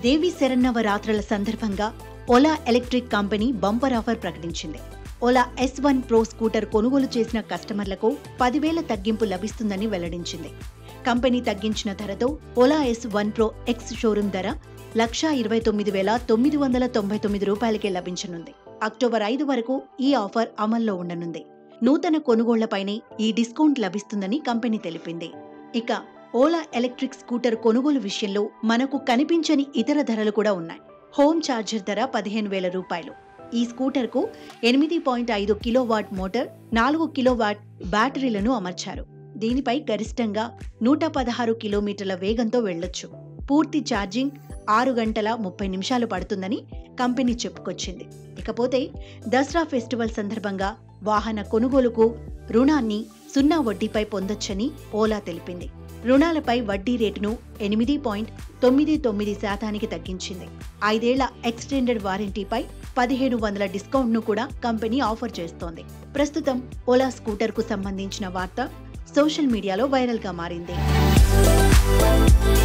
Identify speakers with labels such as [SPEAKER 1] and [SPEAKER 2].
[SPEAKER 1] దేవి శరన్నవరాత్రుల సందర్భంగా Ola electric company bumper offer ప్రకటించింది Ola S one pro scooter కొనుగోలు చేసిన కస్టమర్లకు పదివేల తగ్గింపు లభిస్తుందని వెల్లడించింది కంపెనీ తగ్గించిన ధరతో Ola S one pro X showroom ధర లక్షా ఇరవై తొమ్మిది వేల తొమ్మిది వందల తొంభై తొమ్మిది రూపాయలకే లభించనుంది అక్టోబర్ ఐదు వరకు ఈ ఆఫర్ అమల్లో ఉండనుంది నూతన కొనుగోళ్లపైనే ఈ డిస్కౌంట్ లభిస్తుందని కంపెనీ తెలిపింది ఇక ఓలా ఎలక్ట్రిక్ స్కూటర్ కొనుగోలు విషయంలో మనకు కనిపించని ఇతర ధరలు కూడా ఉన్నాయి హోమ్ ఛార్జర్ ధర పదిహేను వేల రూపాయలు ఈ స్కూటర్కు ఎనిమిది పాయింట్ ఐదు కిలోవాట్ మోటార్ నాలుగు కిలోవాట్ బ్యాటరీలను అమర్చారు దీనిపై గరిష్టంగా నూట పదహారు కిలోమీటర్ల వేగంతో వెళ్లొచ్చు పూర్తి ఛార్జింగ్ ఆరు గంటల ముప్పై నిమిషాలు పడుతుందని కంపెనీ చెప్పుకొచ్చింది ఇకపోతే దసరా ఫెస్టివల్ సందర్భంగా వాహన కొనుగోలుకు రుణాన్ని సున్నా వడ్డీపై పొందొచ్చని ఓలా తెలిపింది రుణాలపై వడ్డీ రేటును ఎనిమిది పాయింట్ తొమ్మిది తొమ్మిది శాతానికి తగ్గించింది ఐదేళ్ల ఎక్స్టెండెడ్ వారంటీపై పదిహేను వందల డిస్కౌంట్ను కూడా కంపెనీ ఆఫర్ చేస్తోంది ప్రస్తుతం ఓలా స్కూటర్కు సంబంధించిన వార్త సోషల్ మీడియాలో వైరల్గా మారింది